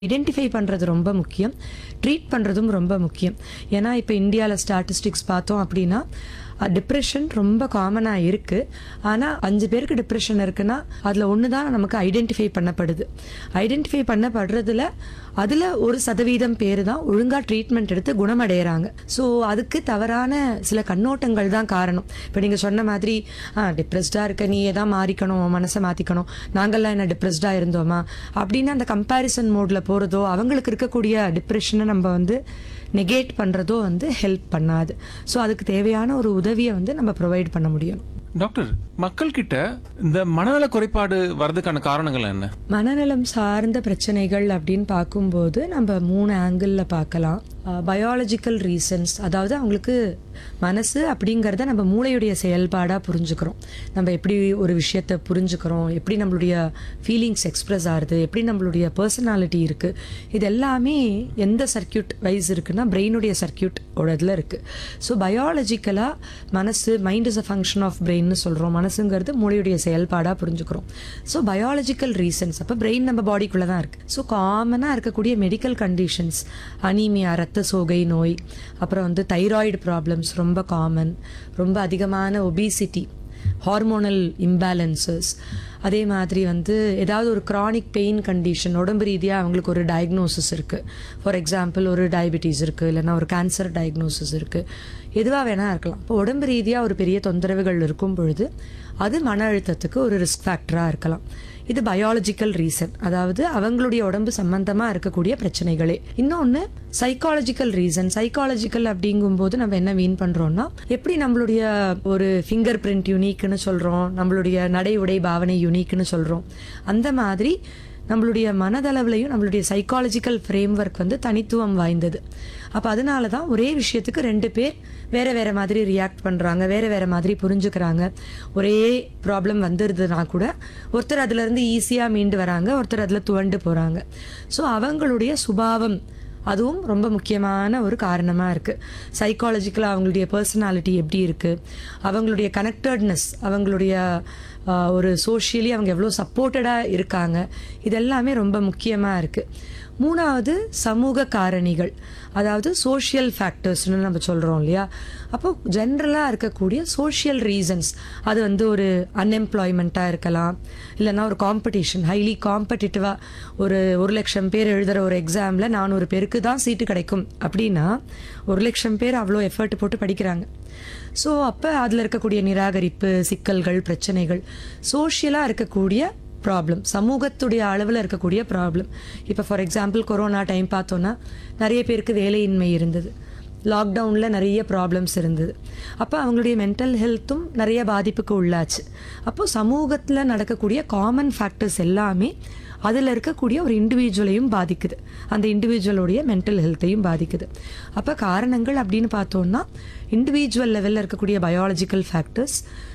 identify பண்ணுறது ரொம்ப முக்கியம் ட்ரீட் பண்ணுறதும் ரொம்ப முக்கியம் ஏன்னா இப்போ இந்தியாவில் ஸ்டாட்டிஸ்டிக்ஸ் பார்த்தோம் அப்படின்னா டிப்ரெஷன் ரொம்ப காமனாக இருக்குது ஆனால் அஞ்சு பேருக்கு டிப்ரெஷன் இருக்குன்னா அதில் ஒன்று தான் நமக்கு ஐடென்டிஃபை பண்ணப்படுது ஐடென்டிஃபை பண்ணப்படுறதுல அதில் ஒரு சதவீதம் பேர் தான் ஒழுங்காக ட்ரீட்மெண்ட் எடுத்து குணமடைகிறாங்க ஸோ அதுக்கு தவறான சில கண்ணோட்டங்கள் தான் காரணம் இப்போ நீங்கள் சொன்ன மாதிரி டிப்ரெஸ்டாக இருக்க நீயே தான் மாறிக்கணும் உன் மனசை மாற்றிக்கணும் நாங்கள்லாம் என்ன டிப்ரெஸ்டாக இருந்தோமா அப்படின்னு அந்த கம்பேரிசன் மோடில் போகிறதோ அவங்களுக்கு இருக்கக்கூடிய டிப்ரெஷனை நம்ம வந்து நெகேட் பண்ணுறதோ வந்து ஹெல்ப் பண்ணாது ஸோ அதுக்கு தேவையான ஒரு உதவியை வந்து நம்ம ப்ரொவைட் பண்ண முடியும் டாக்டர் மக்கள் கிட்ட இந்த மனநல குறைபாடு வர்றதுக்கான காரணங்கள் என்ன மனநலம் சார்ந்த பிரச்சனைகள் அப்படின்னு பார்க்கும்போது நம்ம மூணு ஆங்கிளில் பார்க்கலாம் பயாலஜிக்கல் ரீசன்ஸ் அதாவது அவங்களுக்கு மனசு அப்படிங்கிறத நம்ம மூளையுடைய செயல்பாடாக புரிஞ்சுக்கிறோம் நம்ம எப்படி ஒரு விஷயத்தை புரிஞ்சுக்கிறோம் எப்படி நம்மளுடைய ஃபீலிங்ஸ் எக்ஸ்ப்ரெஸ் ஆகுது எப்படி நம்மளுடைய பர்சனாலிட்டி இருக்குது இது எல்லாமே எந்த சர்க்கியூட் வைஸ் இருக்குன்னா பிரெயினுடைய சர்க்கியூட் இதில் இருக்குது ஸோ பயாலஜிக்கலாக மனசு mind is a function of பிரெயின்னு சொல்கிறோம் மனசுங்கிறது மூளையுடைய செயல்பாடாக புரிஞ்சுக்கிறோம் ஸோ பயாலஜிக்கல் ரீசன்ஸ் அப்போ பிரெயின் நம்ம பாடிக்குள்ளே தான் இருக்குது ஸோ காமனாக இருக்கக்கூடிய மெடிக்கல் கண்டிஷன்ஸ் அனீமியா ரத்த சோகை நோய் அப்புறம் வந்து தைராய்டு ப்ராப்ளம்ஸ் ரொம்ப காமன் ரொம்ப அதிகமான ஒபிசிட்டி ஹார்மோனல் இம்பேலன்சஸ் அதே மாதிரி வந்து ஏதாவது ஒரு க்ரானிக் பெயின் கண்டிஷன் உடம்பு ரீதியாக அவங்களுக்கு ஒரு டயக்னோசிஸ் இருக்குது ஃபார் எக்ஸாம்பிள் ஒரு டயபிட்டிஸ் இருக்குது இல்லைன்னா ஒரு கேன்சர் டயக்னோசிஸ் இருக்குது எதுவாக வேணால் இருக்கலாம் இப்போ உடம்பு ரீதியாக ஒரு பெரிய தொந்தரவுகள் இருக்கும் பொழுது அது மன அழுத்தத்துக்கு ஒரு ரிஸ்க் ஃபேக்டராக இருக்கலாம் இது பயாலஜிக்கல் ரீசன் அதாவது அவங்களுடைய உடம்பு சம்பந்தமாக இருக்கக்கூடிய பிரச்சனைகளே இன்னொன்று சைக்காலஜிக்கல் ரீசன் சைக்காலஜிக்கல் அப்படிங்கும்போது நம்ம என்ன மீன் பண்ணுறோம்னா எப்படி நம்மளுடைய ஒரு ஃபிங்கர் பிரிண்ட் யூனிக்னு சொல்கிறோம் நம்மளுடைய நடை உடை பாவனை யூனிக்னு சொல்கிறோம் அந்த மாதிரி நம்மளுடைய மனதளவுலையும் நம்மளுடைய சைக்காலஜிக்கல் ஃப்ரேம் ஒர்க் வந்து தனித்துவம் வாய்ந்தது அப்போ அதனால தான் ஒரே விஷயத்துக்கு ரெண்டு பேர் வேற வேற மாதிரி ரியாக்ட் பண்ணுறாங்க வேற வேற மாதிரி புரிஞ்சுக்கிறாங்க ஒரே ப்ராப்ளம் வந்துருதுன்னா கூட ஒருத்தர் அதுலேருந்து ஈஸியாக மீண்டு வராங்க ஒருத்தர் அதில் துவண்டு போகிறாங்க ஸோ அவங்களுடைய சுபாவம் அதுவும் ரொம்ப முக்கியமான ஒரு காரணமாக இருக்குது சைக்காலஜிக்கலாக அவங்களுடைய பர்சனாலிட்டி எப்படி இருக்குது அவங்களுடைய கனெக்டட்னஸ் அவங்களுடைய ஆஹ், ஒரு சோஷியலி அவங்க எவ்வளோ சப்போர்ட்டடாக இருக்காங்க இதெல்லாமே ரொம்ப முக்கியமாக இருக்குது மூணாவது சமூக காரணிகள் அதாவது சோஷியல் ஃபேக்டர்ஸ்னு நம்ம சொல்கிறோம் இல்லையா அப்போ ஜென்ரலாக இருக்கக்கூடிய சோஷியல் ரீசன்ஸ் அது வந்து ஒரு அன்எம்ப்ளாய்மெண்ட்டாக இருக்கலாம் இல்லைன்னா ஒரு காம்படிஷன் ஹைலி காம்படிட்டிவாக ஒரு ஒரு லட்சம் பேர் எழுதுகிற ஒரு எக்ஸாமில் நானூறு பேருக்கு தான் சீட்டு கிடைக்கும் அப்படின்னா ஒரு லட்சம் பேர் அவ்வளோ எஃபர்ட் போட்டு படிக்கிறாங்க ஸோ அப்போ அதில் இருக்கக்கூடிய நிராகரிப்பு சிக்கல்கள் பிரச்சனைகள் சோஷியலாக இருக்கக்கூடிய ப்ராப்ளம் சமூகத்துடைய அளவில் இருக்கக்கூடிய ப்ராப்ளம் இப்போ ஃபார் எக்ஸாம்பிள் கொரோனா டைம் பார்த்தோன்னா நிறைய பேருக்கு வேலையின்மை இருந்தது லாக்டவுனில் நிறைய ப்ராப்ளம்ஸ் இருந்தது அப்போ அவங்களுடைய மென்டல் ஹெல்த்தும் நிறைய பாதிப்புக்கு உள்ளாச்சு அப்போ சமூகத்தில் நடக்கக்கூடிய காமன் ஃபேக்டர்ஸ் எல்லாமே அதில் இருக்கக்கூடிய ஒரு இண்டிவிஜுவலையும் பாதிக்குது அந்த இண்டிவிஜுவலுடைய மென்டல் ஹெல்த்தையும் பாதிக்குது அப்போ காரணங்கள் அப்படின்னு பார்த்தோம்னா இண்டிவிஜுவல் லெவலில் இருக்கக்கூடிய பயாலஜிக்கல் ஃபேக்டர்ஸ்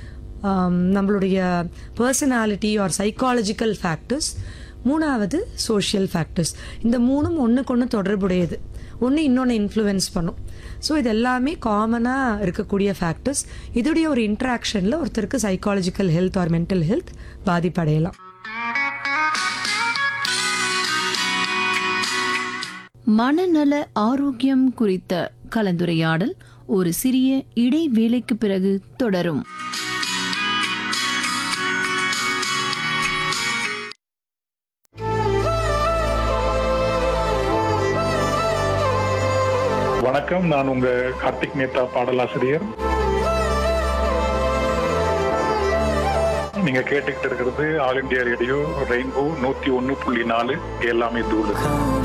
நம்மளுடைய பர்சனாலிட்டி ஆர் சைக்காலஜிக்கல் ஃபேக்டர்ஸ் மூணாவது சோஷியல் ஃபேக்டர்ஸ் இந்த மூணும் ஒன்றுக்கு ஒன்று தொடர்புடையது ஒன்று இன்னொன்று இன்ஃப்ளூயன்ஸ் பண்ணும் ஸோ இது எல்லாமே காமனாக இருக்கக்கூடிய ஃபேக்டர்ஸ் இதோடைய ஒரு இன்ட்ராக்ஷனில் ஒருத்தருக்கு psychological health or mental health பாதிப்படையலாம் மனநல ஆரோக்கியம் குறித்த கலந்துரையாடல் ஒரு சிறிய இடைவேளைக்கு பிறகு தொடரும் வணக்கம் நான் உங்க கார்த்திக் மேத்தா பாடலாசிரியர் நீங்க கேட்டுக்கிட்டு இருக்கிறது ஆல் இந்தியா ரேடியோ ரெயின்போ நூத்தி ஒன்னு புள்ளி நாலு எல்லாமே தூள்